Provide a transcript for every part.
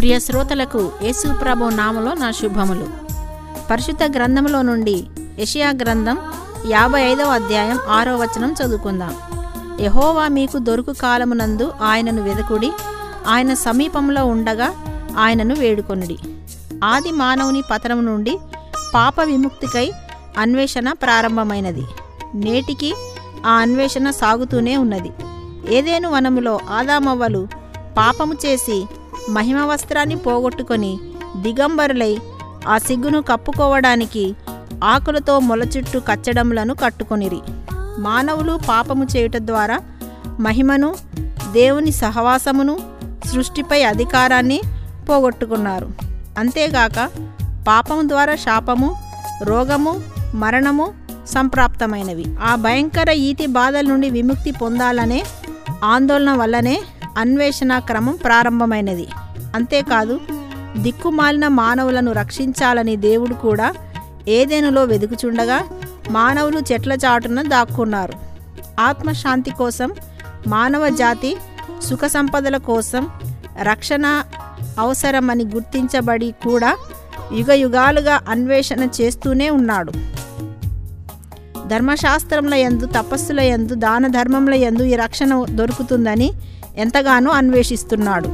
ప్రియ శ్రోతలకు యేసు ప్రభు నామలో నా శుభములు పరిశుద్ధ గ్రంథంలో నుండి యెషయా గ్రంథం యాభై ఐదవ అధ్యాయం ఆరో వచనం చదువుకుందాం యహోవా మీకు దొరుకు కాలమునందు ఆయనను వెదకుడి ఆయన సమీపంలో ఉండగా ఆయనను వేడుకొనుడి ఆది మానవుని పతనం నుండి పాప విముక్తికై అన్వేషణ ప్రారంభమైనది నేటికి ఆ అన్వేషణ సాగుతూనే ఉన్నది ఏదేను వనములో ఆదామవ్వలు పాపము చేసి మహిమ వస్త్రాన్ని పోగొట్టుకొని దిగంబరులై ఆ సిగ్గును కప్పుకోవడానికి ఆకులతో మొలచుట్టు కచ్చడములను కట్టుకొనిరి మానవులు పాపము చేయుట ద్వారా మహిమను దేవుని సహవాసమును సృష్టిపై అధికారాన్ని పోగొట్టుకున్నారు అంతేగాక పాపము ద్వారా శాపము రోగము మరణము సంప్రాప్తమైనవి ఆ భయంకర ఈతి బాధల నుండి విముక్తి పొందాలనే ఆందోళన వల్లనే అన్వేషణ క్రమం ప్రారంభమైనది అంతేకాదు దిక్కుమాలిన మానవులను రక్షించాలని దేవుడు కూడా ఏదేనులో వెదుకుచుండగా మానవులు చెట్ల చాటున దాక్కున్నారు ఆత్మశాంతి కోసం మానవ జాతి సుఖ సంపదల కోసం రక్షణ అవసరమని గుర్తించబడి కూడా యుగ యుగాలుగా అన్వేషణ చేస్తూనే ఉన్నాడు ధర్మశాస్త్రముల యందు తపస్సుల యందు దాన ధర్మముల యందు ఈ రక్షణ దొరుకుతుందని ఎంతగానో అన్వేషిస్తున్నాడు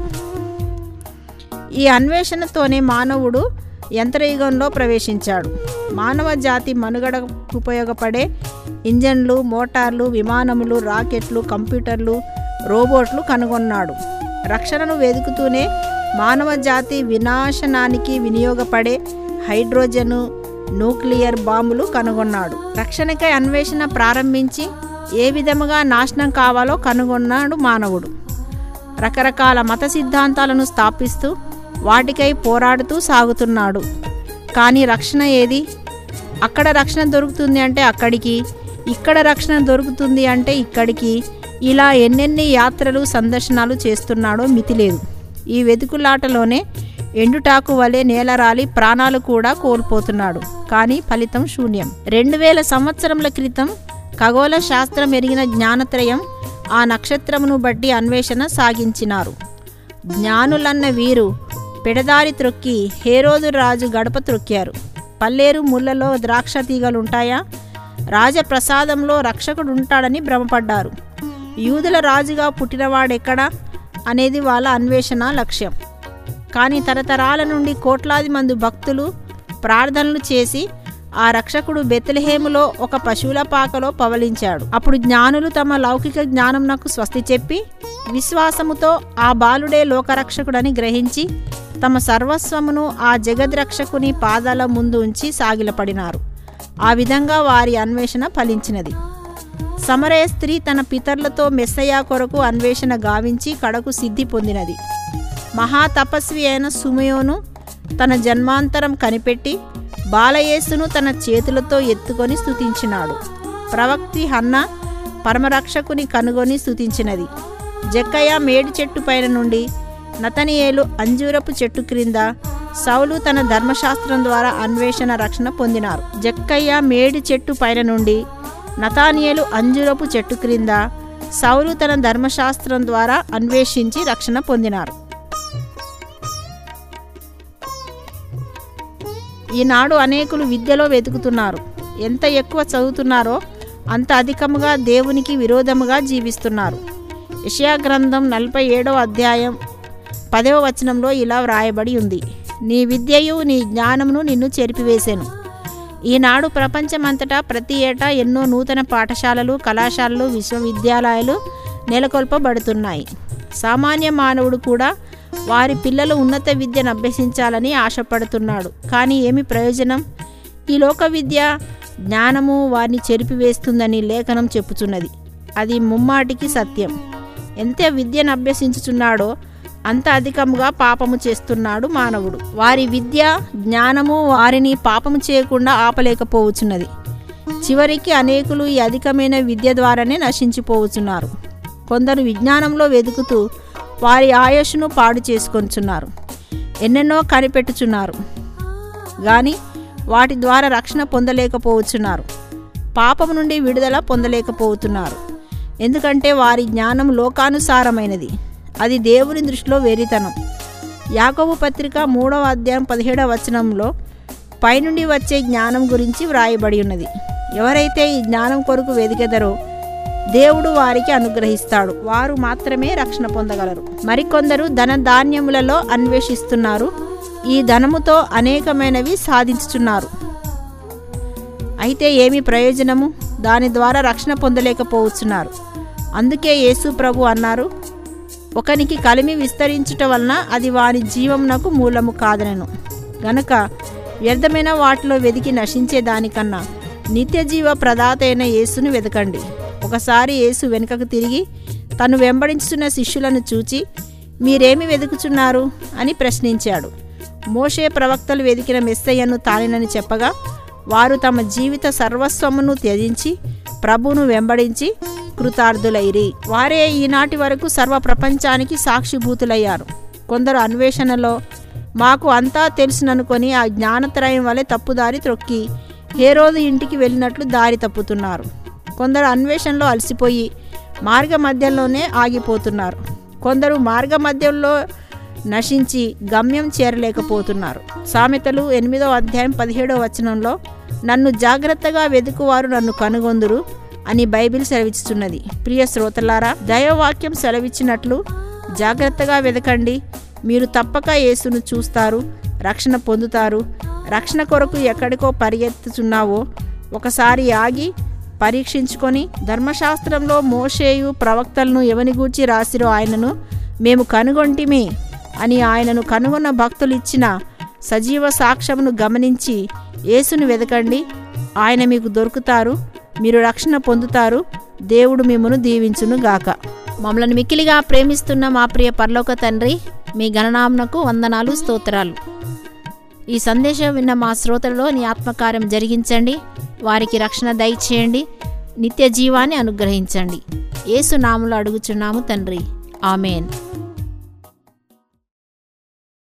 ఈ అన్వేషణతోనే మానవుడు యంత్రయుగంలో ప్రవేశించాడు మానవ జాతి మనుగడకు ఉపయోగపడే ఇంజన్లు మోటార్లు విమానములు రాకెట్లు కంప్యూటర్లు రోబోట్లు కనుగొన్నాడు రక్షణను వెతుకుతూనే మానవ జాతి వినాశనానికి వినియోగపడే హైడ్రోజను న్యూక్లియర్ బాంబులు కనుగొన్నాడు రక్షణకై అన్వేషణ ప్రారంభించి ఏ విధముగా నాశనం కావాలో కనుగొన్నాడు మానవుడు రకరకాల మత సిద్ధాంతాలను స్థాపిస్తూ వాటికై పోరాడుతూ సాగుతున్నాడు కానీ రక్షణ ఏది అక్కడ రక్షణ దొరుకుతుంది అంటే అక్కడికి ఇక్కడ రక్షణ దొరుకుతుంది అంటే ఇక్కడికి ఇలా ఎన్నెన్ని యాత్రలు సందర్శనాలు చేస్తున్నాడో మితిలేదు ఈ వెతుకులాటలోనే ఎండుటాకు వలె నేలరాలి ప్రాణాలు కూడా కోల్పోతున్నాడు కానీ ఫలితం శూన్యం రెండు వేల సంవత్సరముల క్రితం ఖగోళ శాస్త్రం ఎరిగిన జ్ఞానత్రయం ఆ నక్షత్రమును బట్టి అన్వేషణ సాగించినారు జ్ఞానులన్న వీరు పెడదారి త్రొక్కి హేరోదు రాజు గడప త్రొక్కారు పల్లేరు ముళ్ళలో ద్రాక్ష తీగలుంటాయా రాజప్రసాదంలో రక్షకుడు ఉంటాడని భ్రమపడ్డారు యూదుల రాజుగా పుట్టినవాడెక్కడా అనేది వాళ్ళ అన్వేషణ లక్ష్యం కానీ తరతరాల నుండి కోట్లాది మంది భక్తులు ప్రార్థనలు చేసి ఆ రక్షకుడు బెత్లహేములో ఒక పశువుల పాకలో పవలించాడు అప్పుడు జ్ఞానులు తమ లౌకిక జ్ఞానంనకు స్వస్తి చెప్పి విశ్వాసముతో ఆ బాలుడే లోకరక్షకుడని గ్రహించి తమ సర్వస్వమును ఆ జగద్రక్షకుని పాదాల ముందు ఉంచి సాగిలపడినారు ఆ విధంగా వారి అన్వేషణ ఫలించినది సమరయ స్త్రీ తన పితరులతో మెస్సయ్య కొరకు అన్వేషణ గావించి కడకు సిద్ధి పొందినది మహాతపస్వి అయిన సుమయోను తన జన్మాంతరం కనిపెట్టి బాలయేసును తన చేతులతో ఎత్తుకొని స్తుతించినాడు ప్రవక్తి హన్న పరమరక్షకుని కనుగొని స్తుతించినది జక్కయ్య మేడి చెట్టు పైన నుండి నతనియేలు అంజూరపు చెట్టు క్రింద సౌలు తన ధర్మశాస్త్రం ద్వారా అన్వేషణ రక్షణ పొందినారు జక్కయ్య మేడి చెట్టు పైన నుండి నతానియేలు అంజూరపు చెట్టు క్రింద సౌలు తన ధర్మశాస్త్రం ద్వారా అన్వేషించి రక్షణ పొందినారు ఈనాడు అనేకులు విద్యలో వెతుకుతున్నారు ఎంత ఎక్కువ చదువుతున్నారో అంత అధికముగా దేవునికి విరోధముగా జీవిస్తున్నారు యషయా గ్రంథం నలభై ఏడవ అధ్యాయం పదవ వచనంలో ఇలా వ్రాయబడి ఉంది నీ విద్యయు నీ జ్ఞానమును నిన్ను చెరిపివేశాను ఈనాడు ప్రపంచమంతటా ప్రతి ఏటా ఎన్నో నూతన పాఠశాలలు కళాశాలలు విశ్వవిద్యాలయాలు నెలకొల్పబడుతున్నాయి సామాన్య మానవుడు కూడా వారి పిల్లలు ఉన్నత విద్యను అభ్యసించాలని ఆశపడుతున్నాడు కానీ ఏమి ప్రయోజనం ఈ లోక విద్య జ్ఞానము వారిని చెరిపివేస్తుందని లేఖనం చెప్పుచున్నది అది ముమ్మాటికి సత్యం ఎంత విద్యను అభ్యసించుచున్నాడో అంత అధికముగా పాపము చేస్తున్నాడు మానవుడు వారి విద్య జ్ఞానము వారిని పాపము చేయకుండా ఆపలేకపోవచ్చున్నది చివరికి అనేకులు ఈ అధికమైన విద్య ద్వారానే నశించిపోవచ్చున్నారు కొందరు విజ్ఞానంలో వెతుకుతూ వారి ఆయుష్ను పాడు చేసుకొంచున్నారు ఎన్నెన్నో కనిపెట్టుచున్నారు కానీ వాటి ద్వారా రక్షణ పొందలేకపోవచ్చున్నారు పాపం నుండి విడుదల పొందలేకపోతున్నారు ఎందుకంటే వారి జ్ఞానం లోకానుసారమైనది అది దేవుని దృష్టిలో వెరితనం యాకోబు పత్రిక మూడవ అధ్యాయం పదిహేడవ వచనంలో పైనుండి వచ్చే జ్ఞానం గురించి వ్రాయబడి ఉన్నది ఎవరైతే ఈ జ్ఞానం కొరకు వెదికెదరో దేవుడు వారికి అనుగ్రహిస్తాడు వారు మాత్రమే రక్షణ పొందగలరు మరికొందరు ధన ధాన్యములలో అన్వేషిస్తున్నారు ఈ ధనముతో అనేకమైనవి సాధించుచున్నారు అయితే ఏమి ప్రయోజనము దాని ద్వారా రక్షణ పొందలేకపోవచ్చున్నారు అందుకే యేసు ప్రభు అన్నారు ఒకనికి కలిమి విస్తరించుట వలన అది వాని జీవమునకు మూలము కాదనను గనక వ్యర్థమైన వాటిలో వెదికి నశించే దానికన్నా నిత్యజీవ ప్రదాత అయిన యేసును వెతకండి ఒకసారి యేసు వెనుకకు తిరిగి తను వెంబడించుతున్న శిష్యులను చూచి మీరేమి వెతుకుచున్నారు అని ప్రశ్నించాడు మోషే ప్రవక్తలు వెదికిన మెస్సయ్యను తానేనని చెప్పగా వారు తమ జీవిత సర్వస్వమును త్యజించి ప్రభువును వెంబడించి కృతార్థులైరి వారే ఈనాటి వరకు సర్వ ప్రపంచానికి సాక్షిభూతులయ్యారు కొందరు అన్వేషణలో మాకు అంతా తెలుసుననుకొని ఆ జ్ఞానత్రయం వలె తప్పుదారి త్రొక్కి హేరోదు ఇంటికి వెళ్ళినట్లు దారి తప్పుతున్నారు కొందరు అన్వేషణలో అలసిపోయి మార్గ మధ్యంలోనే ఆగిపోతున్నారు కొందరు మార్గ మధ్యంలో నశించి గమ్యం చేరలేకపోతున్నారు సామెతలు ఎనిమిదో అధ్యాయం పదిహేడో వచనంలో నన్ను జాగ్రత్తగా వెతుకువారు నన్ను కనుగొందురు అని బైబిల్ సెలవిస్తున్నది ప్రియ శ్రోతలారా దైవవాక్యం సెలవిచ్చినట్లు జాగ్రత్తగా వెతకండి మీరు తప్పక యేసును చూస్తారు రక్షణ పొందుతారు రక్షణ కొరకు ఎక్కడికో పరిగెత్తుచున్నావో ఒకసారి ఆగి పరీక్షించుకొని ధర్మశాస్త్రంలో మోషేయు ప్రవక్తలను ఎవని గూర్చి రాసిరో ఆయనను మేము కనుగొంటిమి అని ఆయనను కనుగొన్న భక్తులు ఇచ్చిన సజీవ సాక్ష్యమును గమనించి యేసును వెతకండి ఆయన మీకు దొరుకుతారు మీరు రక్షణ పొందుతారు దేవుడు మిమ్మను దీవించును గాక మమ్మల్ని మిక్కిలిగా ప్రేమిస్తున్న మా ప్రియ పరలోక తండ్రి మీ గణనామునకు వందనాలు స్తోత్రాలు ఈ సందేశం విన్న మా శ్రోతలలో నీ ఆత్మకార్యం జరిగించండి వారికి రక్షణ దయచేయండి నిత్య జీవాన్ని అనుగ్రహించండి ఏసు నాములు అడుగుచున్నాము తండ్రి ఆమెన్